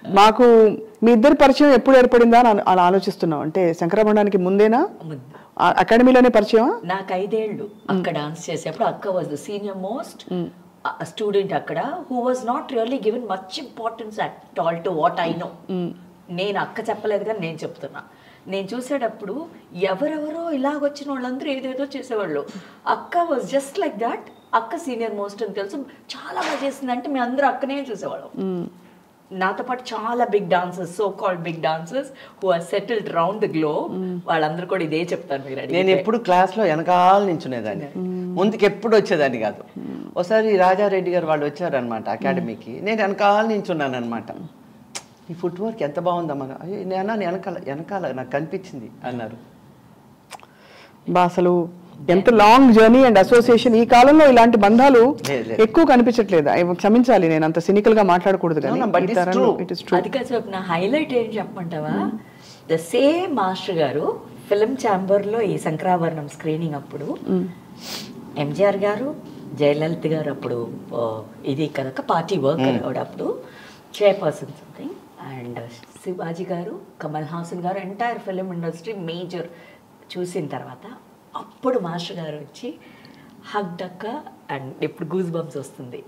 మాకు మీ ఇద్దరి పరిచయం ఎప్పుడు ఏర్పడిందా అని అలా- అలా ఆలోచిస్తున్నాం అంటే శంకరభండానికి ముందేనా ముందు. ఆ- అకాడమీలోనే పరిచయమా నాకు ఐదేళ్ళు అక్కడ డాన్స్ చేసేప్పుడు అక్క was the senior most student అక్కడ who was not really given much importance at all to what I know నేను అక్క చెప్పలేదు కానీ నేను చెప్తున్నా నేను చూసేటప్పుడు ఎవరెవరో ఇలాగొచ్చిన వాళ్ళందరూ ఏదేదో చేసేవాళ్ళు అక్క వాజ్ జస్ట్ లైక్ దాట్ అక్క సీనియర్ మోస్ట్ అని తెలుసు చాలా బాగా చేసింది అంటే మేము అందరూ అక్కనే చూసేవాళ్ళం నాతో పాటు చాలా big dancers so called big dancers who are settled round the globe వాళ్ళందరూ కూడా ఇదే చెప్తారు మీరు అడిగితే. నేను ఎప్పుడు క్లాస్లో వెనకాల నించునేదాన్ని ముందుకి ఎప్పుడు వచ్చేదాన్ని కాదు ఒకసారి రాజారెడ్డి గారు వాళ్ళు వచ్చారనమాట అకాడమీకి నేను వెనకాల నించున్నాను అనమాట ఈ ఫుట్ వర్క్ ఎంత బాగుందమ్మా అయ్యో నేను వెనకాల వెనకాల నాకు కనిపించింది అన్నారు బా అసలు ఎంత లాంగ్ జర్నీ అండ్ అసోసియేషన్ ఈ కాలంలో ఇలాంటి బంధాలు లేదు, లేదు. ఎక్కువ కనిపించట్లేదు అయ్యో, క్షమించాలి నేను అంత సినికల్ గా మాట్లాడకూడదు No, no, but it's true. It is true అది కాదు చెప్పు, నా హైలైట్ ఏం చెప్పమంటావా the same master garu film ఛాంబర్లో ఈ శంకరాభరణం స్క్రీనింగ్ అప్పుడు ఎంజిఆర్ గారు జయలలిత గారు అప్పుడు ఆ, ఇది కనుక పార్టీ వర్క్ అప్పుడు chairperson something and Shivaji garu Kamal Haasan గారు ఎంటైర్ ఫిలిం ఇండస్ట్రీ మేజర్ చూసిన తర్వాత అప్పుడు మాస్టర్ గారు వచ్చి హగ్ డక్క అండ్ ఇప్పుడు గూస్ బంప్స్ వస్తుంది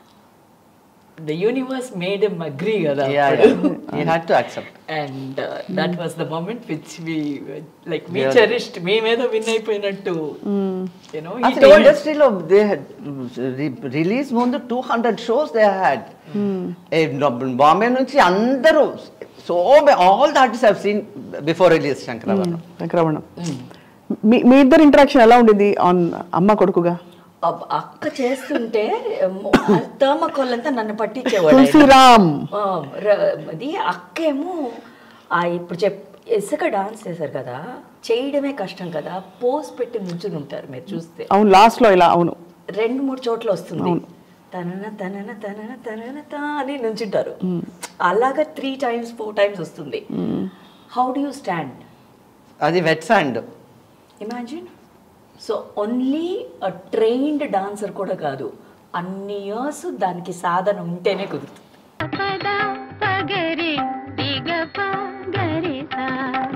the universe made em agree కదా Yeah, అప్పుడు. yeah. You had to accept. And that was the moment which we like we Yeah. Cherished మేమేదో విన్ అయిపోయినట్టు యూనో హి అసలు ఇండస్ట్రీలో దే రిలీజ్ ముందు two hundred shows they had Bombay నుంచి అందరూ so all the artist have seen before release Shankarabharanam Shankarabharanam మీ మీ ఇద్దరు ఇంటరాక్షన్ ఎలా ఉండింది ఆన్ అమ్మ కొడుకుగా అక్క చేస్తుంటే థర్మకోల్ అంతా నన్ను పట్టించేవాడు ఆయన. తులసిరామ్ ఆ, ర- అది అక్కేమో ఆ ఇప్పుడు చెప్ ఇసుక డాన్స్ చేశారు కదా చేయడమే కష్టం కదా పోస్ పెట్టి నుంచుని ఉంటారు మీరు చూస్తే అవును లాస్ట్ లో ఇలా అవును రెండు మూడు చోట్ల వస్తుంది తనన తనన తనన తనన తా అని నుంచుంటారు అలాగా త్రీ టైమ్స్ ఫోర్ టైమ్స్ వస్తుంది హౌ డు యూ స్టాండ్ అది wet sand imagine so only a trained dancer కూడా కాదు అన్ని ఇయర్స్ దానికి సాధన ఉంటేనే కుదురుతుంది పద పగరి దిగ పగరి సా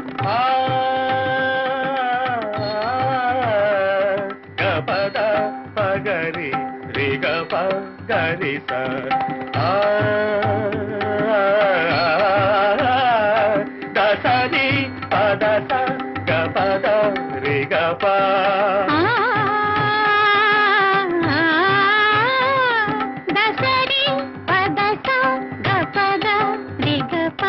గపద పగరి రిగ పగరి స దసరి పద స గపద రిగ ప దసరి పద స గ పద దిగ ప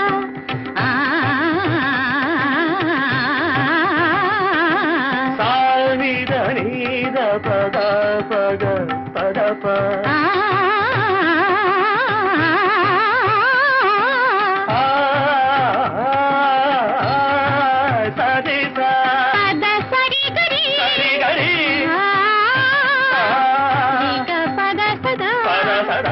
సానిద నీద పద పగ పద ప సరి స పద సరి గరి సరి గరి దిగ పద సద పద సద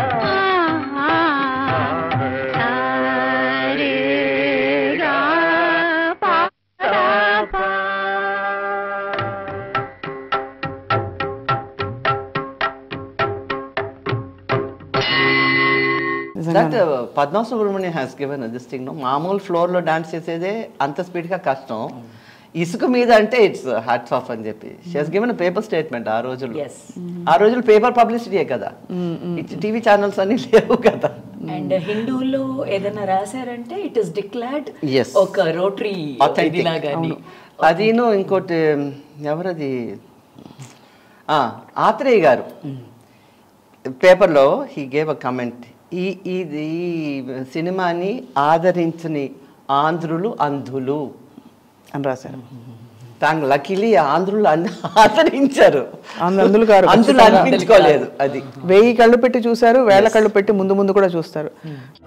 సారి గా ప that Padma Subrahmanyam has given this thing no మామూలు ఫ్లోర్లో డాన్స్ చేసేదే అంత స్పీడ్గా కష్టం ఇసుక మీద అంటే ఇట్స్ హ్యాట్స్ ఆఫ్ అని చెప్పి షీ గివెన్ పేపర్ స్టేట్మెంట్ ఆ రోజుల్లో Yes. ఆ రోజులు పేపర్ పబ్లిసిటీయే కదా టీవీ ఛానల్స్ అన్ని లేవు కదా అండ్ హిందువుల్లో ఏదైనా రాశారంటే ఇట్ ఇస్ డిక్లేర్డ్ Yes. ఒక రోటరీ Authentic. ఇదిలాగాని అదిను ఇంకోటి ఎవరది ఆ, ఆత్రేయ గారు పేపర్లో హీ గేవ్ అ కమెంట్ ఈ ఇది ఈ సినిమాని ఆదరించని ఆంధ్రులు అంధులు అని రాశారు తాను లక్కీలీ ఆంధ్రులు అన్ని ఆదరించారు ఆంధ్రు- అందులు గారు అంధులు ఖచ్చితంగా. అనిపించుకోలేదు అది వెయ్యి కళ్ళు పెట్టి చూశారు వేల కళ్ళు పెట్టి ముందు ముందు కూడా చూస్తారు